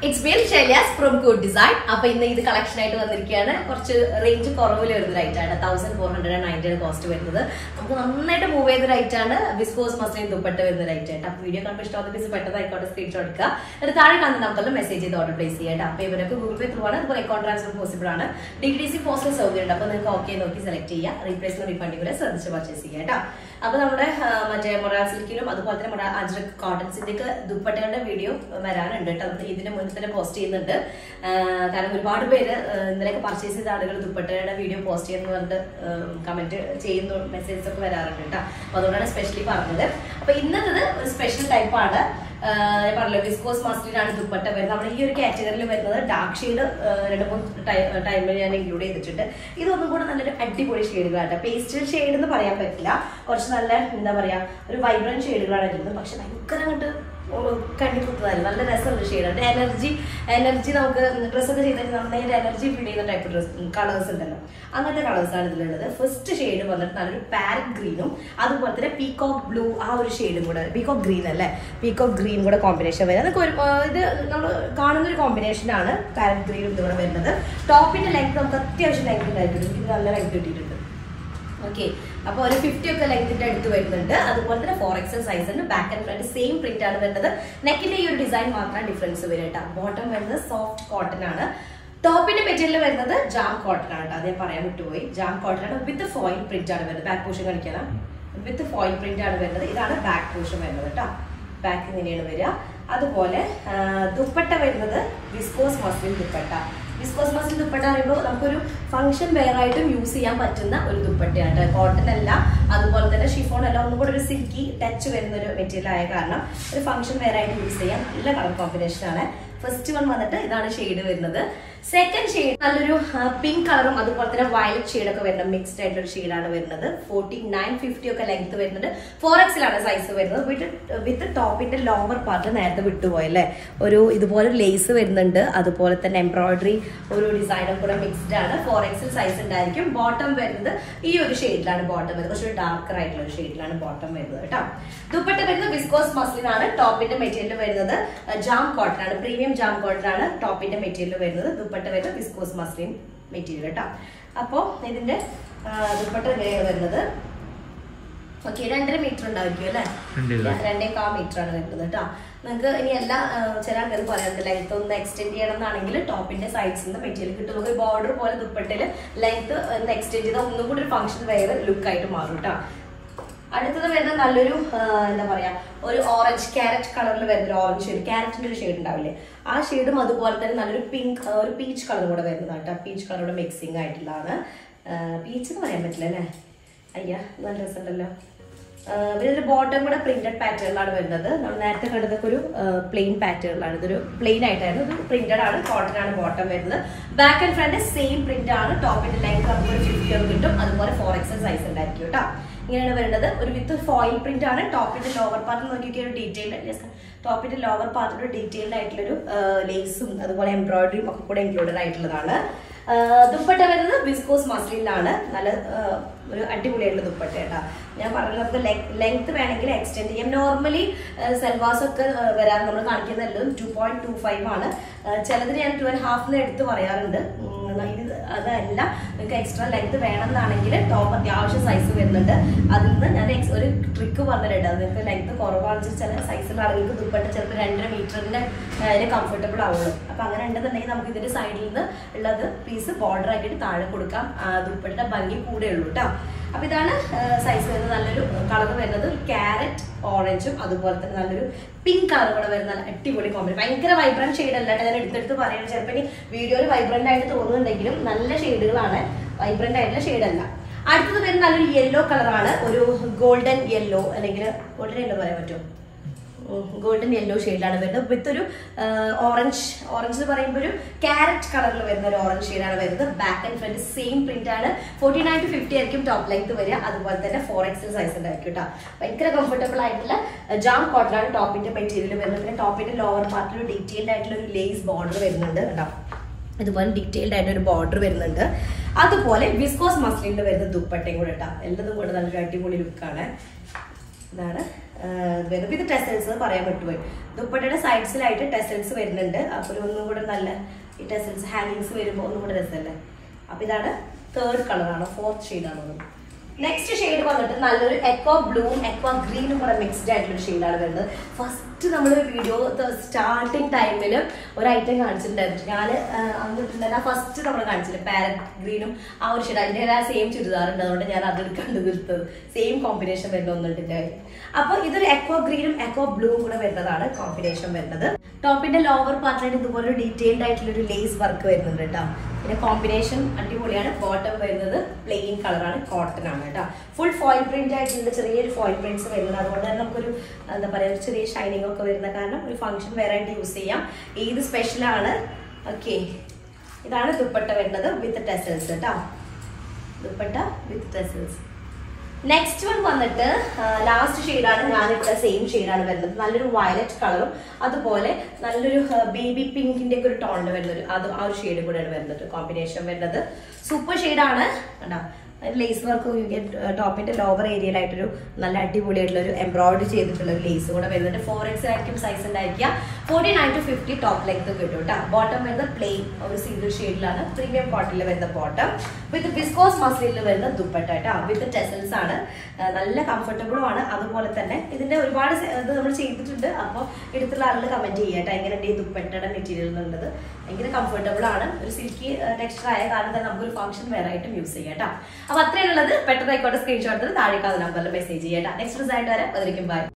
it's meal Shelia's from good design അപ്പൊ ഇന്ന് ഇത് കളക്ഷൻ ആയിട്ട് വന്നിരിക്കുകയാണ് കുറച്ച് റേഞ്ച് കുറവിൽ വരുന്ന റൈറ്റ് ആണ് തൗസൻഡ് ഫോർ ഹൺഡ്രഡ് നയൻറ്റി ആണ് കോസ്റ്റ് വരുന്നത് നമുക്ക് നന്നായിട്ട് മൂവ് ചെയ്ത റൈറ്റ് ആണ് വിസ്കോസ് മസ്ലിൻ ദുപ്പട്ട വരുന്ന റൈറ്റ് ആയിട്ട് അപ്പൊ വീഡിയോ കാണുമ്പോൾ ഇഷ്ടമാകുന്ന പീസ് പെട്ടെന്ന് ആയിക്കോട്ടെ സ്ക്രീൻഷോട്ട് എടുക്കുക എന്നിട്ട് താഴെ കാണുന്ന നമ്പറിൽ മെസ്സേജ് ചെയ്ത് ഓർഡർ പ്ലേസ് ചെയ്യാം അപ്പൊ ഇവരൊക്കെ ഗൂഗിൾ പേ ത്രൂ ആണ് അതുപോലെ അക്കൗണ്ട് ട്രാൻസ്ഫർ പോസിബിൾ ആണ് ഡി ടി സി പോസ്റ്റൽ സൗകര്യം ഉണ്ട് അപ്പൊ നിങ്ങൾക്ക് ഓക്കെ നോക്കി സെലക്ട് ചെയ്യുക റീപ്ലേസ്മെന്റ് റീഫണ്ടിങ് കൂടെ ശ്രദ്ധിച്ച് പർച്ചേസ് ചെയ്യുക കേട്ടോ അപ്പൊ നമ്മുടെ ആ, മറ്റേ മൊറാ സിൽക്കിലും അതുപോലെ തന്നെ മൊറാ അജ്രക് കോട്ടൺസിന്റെ ഒക്കെ ദുപ്പട്ടകളുടെ വീഡിയോ വരാനുണ്ട് കേട്ടോ നമ്മൾ ഇതിന് മുന്നിൽ തന്നെ പോസ്റ്റ് ചെയ്യുന്നുണ്ട് ആ, കാരണം ഒരുപാട് പേര് ആ, ഇന്നലെയൊക്കെ പർച്ചേസ് ചെയ്ത ആളുകൾ ദുപ്പട്ടയുടെ വീഡിയോ പോസ്റ്റ് ചെയ്യുന്ന പറഞ്ഞിട്ട് കമന്റ് ചെയ്യുന്ന മെസ്സേജസ് ഒക്കെ വരാറുണ്ട് കേട്ടോ അപ്പൊ അതുകൊണ്ടാണ് സ്പെഷ്യലി പറഞ്ഞത് അപ്പൊ ഇന്നത്തത് ഒരു സ്പെഷ്യൽ ടൈപ്പാണ് ഞാൻ പറഞ്ഞല്ലോ വിസ്കോസ് മസ്ലിനാണ് ദുപ്പട്ട വരുന്നത് നമ്മുടെ ഈ ഒരു കാറ്റഗറിയിൽ വരുന്നത് ഡാർക്ക് ഷെയ്ഡ് രണ്ട് മൂന്ന് ടൈമിൽ ഞാൻ ഇൻക്ലൂഡ് ചെയ്തിട്ടുണ്ട് ഇതൊന്നും കൂടെ നല്ലൊരു അടിപൊളി ഷെയ്ഡുകളാണ് പേസ്റ്റൽ ഷെയ്ഡ് എന്ന് പറയാൻ പറ്റില്ല കുറച്ച് നല്ല എന്താ പറയാ ഒരു വൈബ്രന്റ് ഷെയ്ഡുകളാണ് വരുന്നത് പക്ഷെ ഭയങ്കര അങ്ങോട്ട് കണ്ണി കുത്തുന്നതല്ല നല്ല രസമുള്ള ഷെയ്ഡാണ് എനർജി എനർജി നമുക്ക് ഡ്രസ്സൊക്കെ ചെയ്താൽ നന്നായിട്ട് എനർജി ഫീൽ ചെയ്യുന്ന ടൈപ്പ് ഡ്രസ് കളേഴ്സ് ഉണ്ടല്ലോ അങ്ങനത്തെ കളേഴ്സാണ് ഇതിലുള്ളത് ഫസ്റ്റ് ഷെയ്ഡ് വന്നിട്ട് നല്ലൊരു പാരറ്റ് ഗ്രീനും അതുപോലെ തന്നെ പീകോക്ക് ബ്ലൂ ആ ഒരു ഷെയ്ഡും കൂടെ പീകോക്ക് ഗ്രീൻ അല്ലേ പീകോക്ക് ഗ്രീൻ കൂടെ കോമ്പിനേഷൻ വരും അതൊക്കെ ഒരു ആ, ഇത് നമ്മൾ കാണുന്ന ഒരു കോമ്പിനേഷനാണ് പാരറ്റ് ഗ്രീനും ഇത് കൂടെ വരുന്നത് ടോപ്പിന്റെ ലെങ്ത് നമുക്ക് അത്യാവശ്യം ലെങ്ത് ഉണ്ടായിട്ടുണ്ട് എനിക്ക് നല്ല ലെങ്ത് കിട്ടിയിട്ടുണ്ട് ഓക്കെ അപ്പൊ ഒരു ഫിഫ്റ്റി ഒക്കെ ലെങ്ത്തിന്റെ അടുത്ത് വരുന്നുണ്ട് അതുപോലെ തന്നെ ഫോർ എക്സൽ സൈസ് ഉണ്ട് back and front same print ആണ് വരുന്നത് നെക്കിന്റെ ഈ ഒരു ഡിസൈൻ മാത്രമാണ് ഡിഫറൻസ് വരും കേട്ടോ ബോട്ടം വരുന്നത് സോഫ്റ്റ് കോട്ടൺ ആണ് ടോപ്പിന്റെ മെറ്റീരിയൽ വരുന്നത് ജാം കോട്ടൺ ആണ് കേട്ടോ അത് ഞാൻ പറയാൻ വിട്ടുപോയി ജാം കോട്ടൺ ആണ് വിത്ത് ഫോയിൽ പ്രിന്റ് ആണ് വരുന്നത് ബാക്ക് പോർഷൻ കാണിക്കണം വിത്ത് ഫോയിൽ പ്രിന്റ് ആണ് വരുന്നത് ഇതാണ് ബാക്ക് പോർഷൻ വരുന്നത് കേട്ടോ ബാക്ക് ഇങ്ങനെയാണ് വരിക അതുപോലെ ആ, ദുപ്പട്ട വരുന്നത് viscose muslin dupatta viscose muslin dupatta പറയുമ്പോൾ നമുക്കൊരു ഫംഗ്ഷൻ വെയർ ആയിട്ടും യൂസ് ചെയ്യാൻ പറ്റുന്ന ഒരു ദുപ്പട്ടയാണ് കോട്ടൺ അല്ല അതുപോലെ തന്നെ ഷിഫോൺ അല്ല ഒന്നും കൂടെ ഒരു സിൽക്കി ടച്ച് വരുന്ന ഒരു മെറ്റീരിയൽ ആയ കാരണം ഒരു ഫംഗ്ഷൻ വെയർ ആയിട്ട് യൂസ് ചെയ്യാം നല്ല കളർ കോമ്പിനേഷൻ ആണ് ഫസ്റ്റ് വൺ വന്നിട്ട് ഇതാണ് ഷെയ്ഡ് വരുന്നത് സെക്കൻഡ് ഷെയ്ഡ് നല്ലൊരു പിങ്ക് കളറും അതുപോലെ തന്നെ വയലറ്റ് ഷെയ്ഡ് ഒക്കെ വരുന്ന മിക്സ്ഡ് ആയിട്ടുള്ള ഒരു ഷെയ്ഡാണ് വരുന്നത് ഫോർട്ടി നയൻ ഫിഫ്റ്റി ഒക്കെ ലെങ്ത് വരുന്നുണ്ട് ഫോർ എക്സിലാണ് സൈസ് വരുന്നത് വിത്ത് വിത്ത് ടോപ്പിന്റെ ലോവർ പാർട്ട് നേരത്തെ വിട്ടുപോയല്ലേ ഒരു ഇതുപോലെ ലേസ് വരുന്നുണ്ട് അതുപോലെ തന്നെ എംബ്രോയിഡറി ഒരു ഡിസൈനും കൂടെ മിക്സ്ഡ് ആണ് ഫോർ എക്സിൽ സൈസ് ഉണ്ടായിരിക്കും ബോട്ടം വരുന്നത് ഈ ഒരു ഷെയ്ഡിലാണ് ബോട്ടം വരുന്നത് കുറച്ച് ഡാർക്കർ ആയിട്ടുള്ള ഒരു ഷെയ്ഡിലാണ് ബോട്ടം വരുന്നത് കേട്ടോ ദുപ്പട്ട വരുന്നത് വിസ്കോസ് മസ്ലിൻ ആണ് ടോപ്പിന്റെ മെറ്റീരിയൽ വരുന്നത് ജാം കോട്ടൺ ആണ് പ്രീമിയം ജാം കോട്ടൺ ആണ് ടോപ്പിന്റെ മെറ്റീരിയൽ വരുന്നത് ദുപ്പട്ട വരുന്നത് വിസ്കോസ് മസ്ലിൻ മെറ്റീരിയൽ കേട്ടോ അപ്പോൾ ഇതിന്റെ ആ, ദുപ്പട്ട ഇങ്ങനെയാണ് വരുന്നത് ഓക്കെ രണ്ടര മീറ്റർ ഉണ്ടായിരിക്കും അല്ലേ രണ്ടേ രണ്ടേ കാ മീറ്റർ ആണ് വരുന്നത് കേട്ടോ നിങ്ങൾക്ക് ഇനി എല്ലാ ആ, ചില ആൾക്കാർ പറയാറുണ്ട് ലെങ്ത് ഒന്ന് എക്സ്റ്റെൻഡ് ചെയ്യണം എന്നാണെങ്കിൽ ടോപ്പിന്റെ സൈഡ്സിൽ നിന്ന് മെറ്റീരിയൽ കിട്ടും നമുക്ക് ബോർഡർ പോലെ ദുപ്പട്ടയില് ലെങ്ത് ഒന്ന് എക്സ്റ്റെൻഡ് ചെയ്താൽ ഒന്നും കൂടി ഒരു ഫംഗ്ഷൻ വേറെ ലുക്ക് ആയിട്ട് മാറും കേട്ടോ അടുത്തത് വരുന്ന നല്ലൊരു ആ, എന്താ പറയാ ഒരു ഓറഞ്ച് ക്യാരറ്റ് കളറിൽ വരുന്ന ഒരു ഓറഞ്ച് ഷെയ്ഡ് ക്യാരറ്റിന്റെ ഒരു ഷെയ്ഡ് ഉണ്ടാവില്ലേ ആ ഷെയ്ഡും അതുപോലെ തന്നെ നല്ലൊരു പിങ്ക് ഒരു പീച്ച് കളർ കൂടെ വരുന്നതാണ് കേട്ടോ പീച്ച് കളറുടെ മിക്സിംഗ് ആയിട്ടുള്ളതാണ് പീച്ച് എന്ന് പറയാൻ പറ്റില്ല അല്ലേ അയ്യ നല്ല രസമുണ്ടല്ലോ ഇതിന്റെ ബോട്ടം കൂടെ പ്രിന്റഡ് പാറ്റേണിലാണ് വരുന്നത് നമ്മൾ നേരത്തെ കണ്ടതൊക്കെ ഒരു പ്ലെയിൻ പാറ്റേണിലാണ് ഇതൊരു പ്ലെയിൻ ആയിട്ടായിരുന്നു ഇത് പ്രിന്റഡ് ആണ് കോട്ടൺ ആണ് ബോട്ടം വരുന്നത് back and front same print ആണ് ടോപ്പിന്റെ ലെങ്ത് നമുക്ക് ഒരു ഫിഫ്റ്റി ഒക്കെ കിട്ടും അതുപോലെ ഫോർ എക്സൽ സൈസ് ഉണ്ടായിരിക്കും കേട്ടോ ഇങ്ങനെയാണ് വരുന്നത് ഒരു വിത്ത് ഫോയിൽ പ്രിന്റ് ആണ് ടോപ്പിന്റെ ലോവർ പാർട്ട് നോക്കിയൊക്കെ ഒരു ഡീറ്റെയിൽഡ് ടോപ്പിന്റെ ലോവർ പാർട്ടിൽ ഡീറ്റെയിൽഡ് ആയിട്ടുള്ളൊരു ലേസും അതുപോലെ എംബ്രോയിഡറിയും ഒക്കെ കൂടെ ഇൻക്ലൂഡഡ് ആയിട്ടുള്ളതാണ് ആ, ദുപ്പട്ട വരുന്നത് വിസ്കോസ് മസ്ലിനിലാണ് നല്ല ആ, ഒരു അടിപൊളിയായിട്ടുള്ള ദുപ്പട്ട കേട്ടോ ഞാൻ പറഞ്ഞത് നമുക്ക് ലെങ്ത് വേണമെങ്കിൽ എക്സ്റ്റെൻഡ് ചെയ്യാം നോർമലി സെൽവാസ് ഒക്കെ ആ, വരാൻ നമ്മൾ കാണിക്കുന്നതെല്ലാം ടു പോയിന്റ് ടു ഫൈവ് ആണ് ആ, ചിലതിന് ഞാൻ ടു ആൻഡ് ഹാഫിന് എടുത്ത് പറയാറുണ്ട് ഉം, ഇത് അതല്ല നിങ്ങൾക്ക് എക്സ്ട്രാ ലെങ്ത് വേണമെന്നാണെങ്കിൽ ടോപ്പ് അത്യാവശ്യം സൈസ് വരുന്നുണ്ട് അതിൽ നിന്ന് ഞാൻ ex- ഒരു ട്രിക്ക് പറഞ്ഞിട്ടുണ്ട് അത് നിങ്ങൾക്ക് ലെങ്ത് കുറവാണെന്ന് വെച്ചാൽ ചില സൈസിലുള്ള ആളുകൾക്ക് ദുപ്പട്ട ചിലപ്പോൾ രണ്ടര മീറ്ററിന്റെ അതിന് കംഫർട്ടബിൾ ആവുള്ളൂ അപ്പൊ അങ്ങനെ ഉണ്ടെന്നുണ്ടെങ്കിൽ നമുക്ക് ഇതിന്റെ സൈഡിൽ നിന്ന് ഉള്ളത് പീസ് ബോർഡർ ആക്കിയിട്ട് താഴെ കൊടുക്കാം ആ, ദുപ്പട്ടയുടെ ഭംഗി കൂടെ ഉള്ളൂ കേട്ടോ അപ്പൊ ഇതാണ് സൈസ് വരുന്നത് നല്ലൊരു കളർ വരുന്നത് ക്യാരറ്റ് ഓറഞ്ചും അതുപോലെ തന്നെ നല്ലൊരു പിങ്ക് കളർ കൂടെ വരുന്ന നല്ല അടിപൊളി കോമ്പിനേഷൻ ഭയങ്കര വൈബ്രന്റ് ഷെയ്ഡ് അല്ല കേട്ടോ ഞാൻ എടുത്തെടുത്ത് പറയുന്നത് ചിലപ്പോൾ ഇനി വീഡിയോയിൽ വൈബ്രന്റ് ആയിട്ട് തോന്നുന്നുണ്ടെങ്കിലും നല്ല ഷെയ്ഡുകളാണ് വൈബ്രന്റ് ആയിട്ടുള്ള ഷെയ്ഡ് അല്ല അടുത്തത് വരുന്ന നല്ലൊരു യെല്ലോ കളറാണ് ഒരു ഗോൾഡൻ യെല്ലോ അല്ലെങ്കിൽ ഗോൾഡൻ യെല്ലോ പറയാൻ പറ്റുമോ ഗോൾഡൻ യെല്ലോ ഷെയ്ഡിലാണ് വരുന്നത് വിത്ത് ഒരു ഓറഞ്ച് ഓറഞ്ച് എന്ന് പറയുമ്പോൾ ഒരു ക്യാരറ്റ് കളറിൽ വരുന്ന ഒരു ഓറഞ്ച് ഷെയ്ഡാണ് വരുന്നത് back and front same print ആണ് ഫോർട്ടി നയൻ ടു ഫിഫ്റ്റി ആയിരിക്കും ടോപ്പ് ലെങ്ത് വരിക അതുപോലെ തന്നെ ഫോർ എക്സൽ സൈസ് ഉണ്ടായിരിക്കും കേട്ടോ ഭയങ്കര കംഫർട്ടബിൾ ആയിട്ടുള്ള ജാം കോട്ടൺ ആണ് ടോപ്പിന്റെ മെറ്റീരിയൽ വരുന്നത് പിന്നെ ടോപ്പിന്റെ ലോവർ പാർട്ടിൽ ഡീറ്റെയിൽഡ് ആയിട്ടുള്ള ഒരു ലേസ് ബോർഡർ വരുന്നുണ്ട് കേട്ടോ ഇതുപോലെ ഡീറ്റെയിൽഡ് ആയിട്ട് ഒരു ബോർഡർ വരുന്നുണ്ട് അതുപോലെ വിസ്കോസ് മസ്ലിനിൽ വരുന്ന ദുപ്പട്ടയും കൂടെ ഇട്ടാ എല്ലാതും കൂടെ നല്ലൊരു അടിപൊളി ലുക്കാണ് ഇതാണ് ആ, വരുന്നത് ഇത് ടെസൽസ് പറയാൻ പറ്റുപോയി ദുപ്പട്ടയുടെ സൈഡ്സിലായിട്ട് ടെസൽസ് വരുന്നുണ്ട് അപ്പോൾ ഒരു ഒന്നും കൂടെ നല്ല ഈ ടെസൽസ് ഹാങ്ങിങ്സ് വരുമ്പോൾ ഒന്നും കൂടെ രസമല്ലേ അപ്പോൾ ഇതാണ് തേർഡ് കളറാണ് ഫോർത്ത് ഷെയ്ഡാണ് തോന്നുന്നു നെക്സ്റ്റ് ഷെയ്ഡ് വന്നിട്ട് നല്ലൊരു എക്കോ ബ്ലൂവും എക്കോ ഗ്രീനും കൂടെ മിക്സ്ഡ് ആയിട്ടുള്ള ഷെയ്ഡാണ് വരുന്നത് ഫസ്റ്റ് നമ്മൾ വീഡിയോ സ്റ്റാർട്ടിങ് ടൈമിൽ ഒരു ഐറ്റം കാണിച്ചിട്ടുണ്ടായിരുന്നു ഞാൻ അന്നിട്ടുണ്ടായിരുന്നു ഫസ്റ്റ് നമ്മൾ കാണിച്ചില്ല പാരറ്റ് ഗ്രീനും ആ ഒരു ഷെയ്ഡ് അതിൻ്റെ ആ സെയിം ചുരിദാറുണ്ട് അതുകൊണ്ട് ഞാൻ അത് എടുക്കാണ്ട് നിർത്തത് സെയിം കോമ്പിനേഷൻ വരുന്ന ഒന്നുണ്ട് അപ്പൊ ഇതൊരു എക്കോ ഗ്രീനും എക്കോ ബ്ലൂവും കൂടെ വരുന്നതാണ് കോമ്പിനേഷൻ വരുന്നത് ടോപ്പിന്റെ ലോവർ പാർട്ടിലായിട്ട് ഇതുപോലെ ഡീറ്റെയിൽഡ് ആയിട്ടുള്ള ഒരു ലേസ് വർക്ക് വരുന്നുണ്ട് കേട്ടോ പിന്നെ കോമ്പിനേഷൻ അടിപൊളിയാണ് ബോട്ടം വരുന്നത് പ്ലെയിൻ കളറാണ് കോട്ടൺ ആണ് കേട്ടോ ഫുൾ ഫോയിൽ പ്രിന്റ് ആയിട്ടുള്ള ചെറിയൊരു ഫോയിൽ പ്രിന്റ്സ് വരുന്നത് അതുകൊണ്ട് തന്നെ നമുക്കൊരു എന്താ പറയുക ഒരു ചെറിയ ഷൈനിങ് ഒക്കെ വരുന്ന കാരണം ഒരു ഫംഗ്ഷൻ വേറെ ആയിട്ട് യൂസ് ചെയ്യാം ഏത് സ്പെഷ്യലാണ് ഓക്കെ ഇതാണ് ദുപ്പട്ട വരുന്നത് വിത്ത് ടെസൽസ് കേട്ടോ dupatta with tassels next one വന്നിട്ട് ലാസ്റ്റ് ഷെയ്ഡാണ് ഞാനിട്ട സെയിം ഷെയ്ഡാണ് വരുന്നത് നല്ലൊരു വയലറ്റ് കളറും അതുപോലെ നല്ലൊരു ബേബി പിങ്കിന്റെ ഒക്കെ ഒരു ടോണിൽ വരുന്നത് അത് ആ ഒരു ഷെയ്ഡും കൂടെയാണ് വരുന്നത് കോമ്പിനേഷൻ വരുന്നത് സൂപ്പർ ഷെയ്ഡാണ് കണ്ടോ ലേസ് വർക്ക് ടോപ്പിന്റെ ലോവർ ഏരിയയിലായിട്ടൊരു നല്ല അടിപൊളിയായിട്ടുള്ള ഒരു എംബ്രോയിഡറി ചെയ്തിട്ടുള്ള ഒരു ലേസ് കൂടെ വരുന്നുണ്ട് ഫോർ എക്സ് ആയിരിക്കും സൈസ് ഉണ്ടായിരിക്കുക forty nine two fifty top length കിട്ടും കേട്ടോ ബോട്ടം വരുന്നത് പ്ലെയിൻ ഒരു സിംഗിൾ ഷെയ്ഡിലാണ് പ്രീമിയം കോട്ടണിൽ വരുന്ന ബോട്ടം വിത്ത് വിസ്കോസ് മസ്ലിനിൽ വരുന്ന ദുപ്പട്ട കേട്ടോ വിത്ത് ടെസൽസ് ആണ് ആ, നല്ല കംഫർട്ടബിളും ആണ് അതുപോലെ തന്നെ ഇതിന്റെ ഒരുപാട് സെ- ഇത് നമ്മൾ ചെയ്തിട്ടുണ്ട് അപ്പോൾ എടുത്തുള്ള ആളുകൾ കമന്റ് ചെയ്യുക കേട്ടോ എങ്ങനെയുണ്ട് ഈ ദുപ്പട്ടയുടെ മെറ്റീരിയൽ എന്നുള്ളത് ഭയങ്കര കംഫർട്ടബിൾ ആണ് ഒരു സിൽക്കി ടെക്സ്ചർ ആയ കാരണം തന്നെ നമുക്കൊരു ഫംഗ്ഷൻ വേറെ ആയിട്ടും യൂസ് ചെയ്യാം കേട്ടോ അപ്പൊ അത്രയുള്ളത് പെട്ടെന്ന് ആയിക്കോട്ടെ സ്ക്രീൻഷോട്ട് താഴേക്കാവുന്ന നമ്പറിൽ മെസ്സേജ് ചെയ്യാം നെക്സ്റ്റ് റിസൾട്ട് വരെ അതിലേക്കും ബൈ